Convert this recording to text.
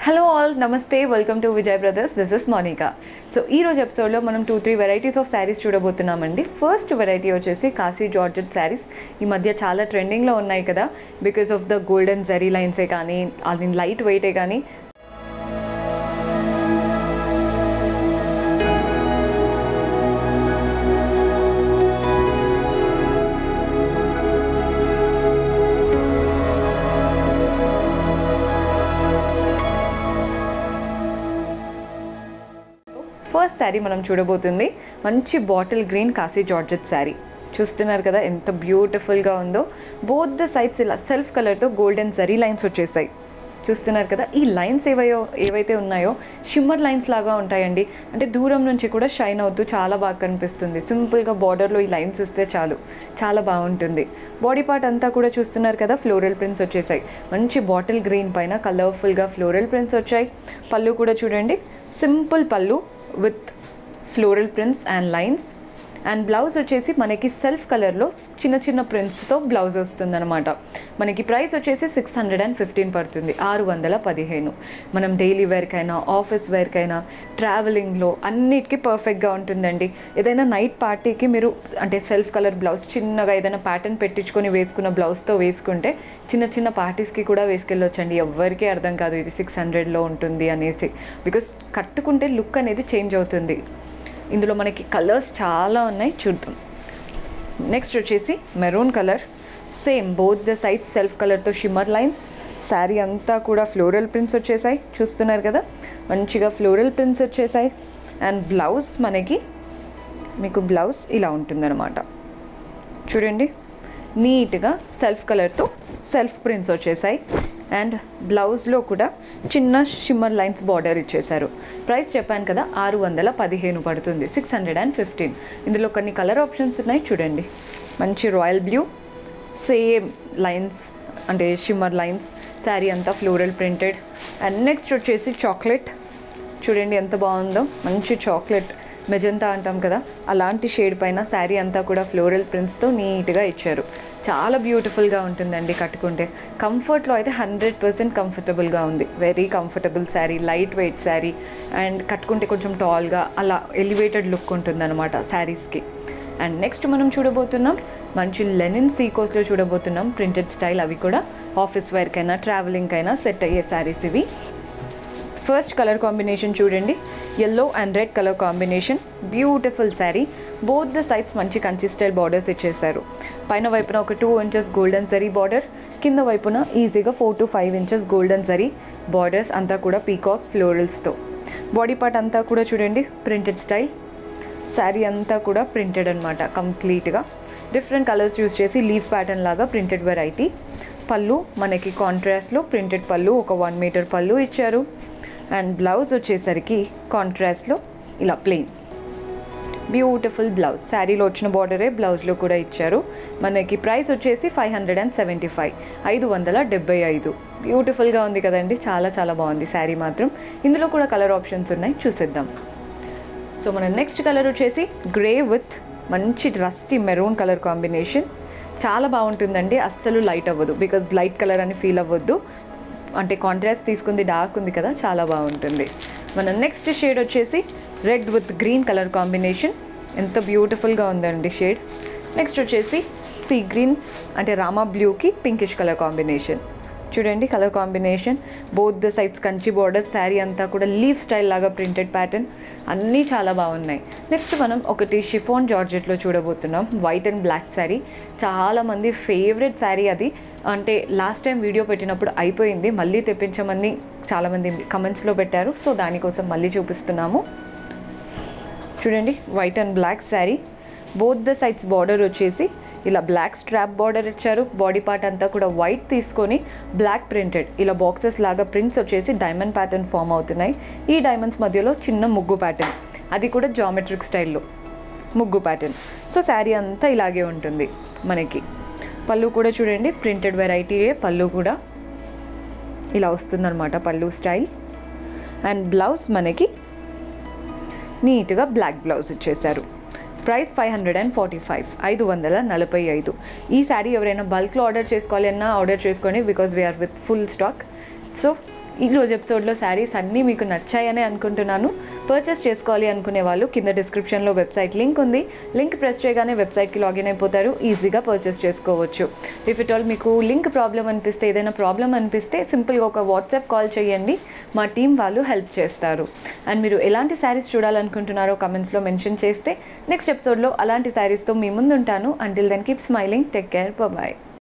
hello all నమస్తే welcome to Vijay Brothers this is Monica so ఈ రోజు ఎపిసోడ్లో మనం two three varieties of sarees చూడబోతున్నామండి ఫస్ట్ వెరైటీ వచ్చేసి కాశీ జార్జెట్ శారీస్ ఈ మధ్య చాలా ట్రెండింగ్లో ఉన్నాయి కదా because of the golden zari లైన్సే కానీ అది లైట్ వెయిటే కానీ ఫస్ట్ శారీ మనం చూడబోతుంది మంచి bottle green Kashi georgette saree చూస్తున్నారు కదా ఎంత బ్యూటిఫుల్గా ఉందో బోత్ ద సైడ్స్ ఇలా సెల్ఫ్ కలర్తో గోల్డెన్ జరీ లైన్స్ వచ్చేసాయి చూస్తున్నారు కదా ఈ లైన్స్ ఏవయో ఏవైతే ఉన్నాయో షిమ్మర్ లైన్స్ లాగా ఉంటాయండి అంటే దూరం నుంచి కూడా షైన్ అవుతూ చాలా బాగా కనిపిస్తుంది సింపుల్గా బార్డర్లో ఈ లైన్స్ ఇస్తే చాలు చాలా బాగుంటుంది బాడీ పార్ట్ అంతా కూడా చూస్తున్నారు కదా ఫ్లోరల్ ప్రింట్స్ వచ్చేసాయి మంచి బాటిల్ గ్రీన్ పైన కలర్ఫుల్గా ఫ్లోరల్ ప్రింట్స్ వచ్చాయి పళ్ళు కూడా చూడండి సింపుల్ పళ్ళు with floral prints and lines and blouse వచ్చేసి మనకి సెల్ఫ్ కలర్లో చిన్న చిన్న ప్రింట్స్తో బ్లౌజ్ వస్తుందన్నమాట మనకి ప్రైస్ వచ్చేసి సిక్స్ హండ్రెడ్ అండ్ ఫిఫ్టీన్ పడుతుంది ఆరు వందల పదిహేను మనం డైలీ వేర్కైనా ఆఫీస్ వేర్కైనా ట్రావెలింగ్లో అన్నిటికీ పర్ఫెక్ట్గా ఉంటుందండి ఏదైనా నైట్ పార్టీకి మీరు అంటే సెల్ఫ్ కలర్ బ్లౌజ్ చిన్నగా ఏదైనా ప్యాటర్న్ పెట్టించుకొని వేసుకున్న బ్లౌజ్తో వేసుకుంటే చిన్న చిన్న పార్టీస్కి కూడా వేసుకెళ్ళొచ్చండి ఎవ్వరికీ అర్థం కాదు ఇది సిక్స్ హండ్రెడ్లో ఉంటుంది అనేసి బికాస్ కట్టుకుంటే లుక్ అనేది చేంజ్ అవుతుంది ఇందులో మనకి కలర్స్ చాలా ఉన్నాయి చూద్దాం నెక్స్ట్ వచ్చేసి maroon colour same both the sides self కలర్తో షిమ్మర్ లైన్స్ శారీ అంతా కూడా ఫ్లోరల్ ప్రింట్స్ వచ్చేసాయి చూస్తున్నారు కదా మంచిగా ఫ్లోరల్ ప్రింట్స్ వచ్చేసాయి అండ్ బ్లౌజ్ మనకి మీకు బ్లౌజ్ ఇలా ఉంటుందన్నమాట చూడండి నీట్గా సెల్ఫ్ కలర్తో సెల్ఫ్ ప్రింట్స్ వచ్చేసాయి అండ్ బ్లౌజ్లో కూడా చిన్న షిమ్మర్ లైన్స్ బార్డర్ ఇచ్చేశారు ప్రైస్ చెప్పాను కదా ఆరు వందల పదిహేను పడుతుంది సిక్స్ హండ్రెడ్ అండ్ ఫిఫ్టీన్ ఇందులో కొన్ని కలర్ ఆప్షన్స్ ఉన్నాయి చూడండి మంచి రాయల్ బ్లూ సేమ్ లైన్స్ అంటే షిమ్మర్ లైన్స్ శారీ అంతా ఫ్లోరల్ ప్రింటెడ్ అండ్ నెక్స్ట్ వచ్చేసి చాక్లెట్ చూడండి ఎంత బాగుందో మంచి చాక్లెట్ మెజంతా అంటాం కదా అలాంటి షేడ్ పైన శారీ అంతా కూడా ఫ్లోరల్ ప్రింట్స్తో నీట్గా ఇచ్చారు చాలా బ్యూటిఫుల్గా ఉంటుందండి కట్టుకుంటే కంఫర్ట్లో అయితే హండ్రెడ్ పర్సెంట్ కంఫర్టబుల్గా ఉంది very comfortable saree light weight saree and కట్టుకుంటే కొంచెం టాల్గా అలా ఎలివేటెడ్ లుక్ ఉంటుందన్నమాట శారీస్కి అండ్ నెక్స్ట్ మనం చూడబోతున్నాం మంచి లెనిన్ సీకోస్లో చూడబోతున్నాం ప్రింటెడ్ స్టైల్ అవి కూడా ఆఫీస్ వేర్కైనా ట్రావెలింగ్కైనా సెట్ అయ్యే శారీస్ ఇవి ఫస్ట్ కలర్ కాంబినేషన్ చూడండి yellow and red colour combination beautiful saree both the sides మంచి కంచి స్టైల్ బార్డర్స్ ఇచ్చేసారు పైన వైపున ఒక two inches golden zari border కింద వైపున ఈజీగా four to five inches golden zari borders అంతా కూడా పీకాక్స్ ఫ్లోరల్స్తో బాడీ పార్ట్ అంతా కూడా చూడండి ప్రింటెడ్ స్టైల్ శారీ అంతా కూడా ప్రింటెడ్ అనమాట కంప్లీట్గా డిఫరెంట్ కలర్స్ యూస్ చేసి లీఫ్ ప్యాటర్న్ లాగా ప్రింటెడ్ వెరైటీ పళ్ళు మనకి కాంట్రాస్ట్లో ప్రింటెడ్ పళ్ళు ఒక వన్ మీటర్ పళ్ళు ఇచ్చారు అండ్ బ్లౌజ్ వచ్చేసరికి కాంట్రాస్ట్లో ఇలా ప్లెయిన్ బ్యూటిఫుల్ బ్లౌజ్ శారీలో వచ్చిన బార్డరే బ్లౌజ్లో కూడా ఇచ్చారు మనకి ప్రైస్ వచ్చేసి five hundred and seventy five ఐదు వందల డెబ్బై ఐదు బ్యూటిఫుల్గా ఉంది కదండి చాలా చాలా బాగుంది శారీ మాత్రం ఇందులో కూడా కలర్ ఆప్షన్స్ ఉన్నాయి చూసేద్దాం సో మన నెక్స్ట్ కలర్ వచ్చేసి గ్రే విత్ మంచి రస్టీ మెరూన్ కలర్ కాంబినేషన్ చాలా బాగుంటుందండి అస్సలు లైట్ అవ్వదు బికాజ్ లైట్ కలర్ అని ఫీల్ అవ్వద్దు అంటే కాంట్రాస్ట్ తీసుకుంది డార్క్ ఉంది కదా చాలా బాగుంటుంది మన నెక్స్ట్ షేడ్ వచ్చేసి red with green colour combination ఎంత బ్యూటిఫుల్గా ఉందండి షేడ్ నెక్స్ట్ వచ్చేసి సీ గ్రీన్ అంటే రామా బ్లూకి పింకిష్ కలర్ కాంబినేషన్ చూడండి colour combination both the sides Kanchi border saree అంతా కూడా లీవ్ స్టైల్ లాగా ప్రింటెడ్ ప్యాటర్న్ అన్నీ చాలా బాగున్నాయి నెక్స్ట్ మనం ఒకటి షిఫోన్ జార్జెట్లో చూడబోతున్నాం వైట్ అండ్ బ్లాక్ శారీ చాలామంది ఫేవరెట్ శారీ అది అంటే లాస్ట్ టైం వీడియో పెట్టినప్పుడు అయిపోయింది మళ్ళీ తెప్పించమని చాలామంది కమెంట్స్లో పెట్టారు సో దానికోసం మళ్ళీ చూపిస్తున్నాము చూడండి white and black saree both the sides border వచ్చేసి ఇలా బ్లాక్ స్ట్రాప్ బార్డర్ ఇచ్చారు బాడీ పార్ట్ అంతా కూడా వైట్ తీసుకొని బ్లాక్ ప్రింటెడ్ ఇలా బాక్సెస్ లాగా ప్రింట్స్ వచ్చేసి డైమండ్ ప్యాటర్న్ ఫామ్ అవుతున్నాయి ఈ డైమండ్స్ మధ్యలో చిన్న ముగ్గు ప్యాటర్న్ అది కూడా జామెట్రిక్ స్టైల్లో ముగ్గు ప్యాటర్న్ సో శారీ అంతా ఇలాగే ఉంటుంది మనకి పళ్ళు కూడా చూడండి ప్రింటెడ్ వెరైటీయే పళ్ళు కూడా ఇలా వస్తుందన్నమాట పళ్ళు స్టైల్ అండ్ బ్లౌజ్ మనకి నీట్గా బ్లాక్ బ్లౌజ్ ఇచ్చేశారు price five hundred and forty five ఐదు వందల నలభై ఐదు ఈ శారీ ఎవరైనా బల్క్లో ఆర్డర్ చేసుకోవాలి అన్నా ఆర్డర్ చేసుకోండి because we are with full stock so ఈ రోజు ఎపిసోడ్లో శారీస్ అన్నీ మీకు నచ్చాయని అనుకుంటున్నాను పర్చేస్ చేసుకోవాలి అనుకునే వాళ్ళు కింద డిస్క్రిప్షన్లో వెబ్సైట్ లింక్ ఉంది లింక్ ప్రెస్ చేయగానే వెబ్సైట్కి లాగిన్ అయిపోతారు ఈజీగా పర్చేస్ చేసుకోవచ్చు ఇఫ్ ఇట్ ఆల్ మీకు లింక్ ప్రాబ్లం అనిపిస్తే ఏదైనా ప్రాబ్లం అనిపిస్తే సింపుల్గా ఒక వాట్సాప్ కాల్ చేయండి మా టీం వాళ్ళు హెల్ప్ చేస్తారు అండ్ మీరు ఎలాంటి శారీస్ చూడాలనుకుంటున్నారో కమెంట్స్లో మెన్షన్ చేస్తే నెక్స్ట్ ఎపిసోడ్లో అలాంటి శారీస్తో మీ ముందు ఉంటాను until then keep smiling take care bye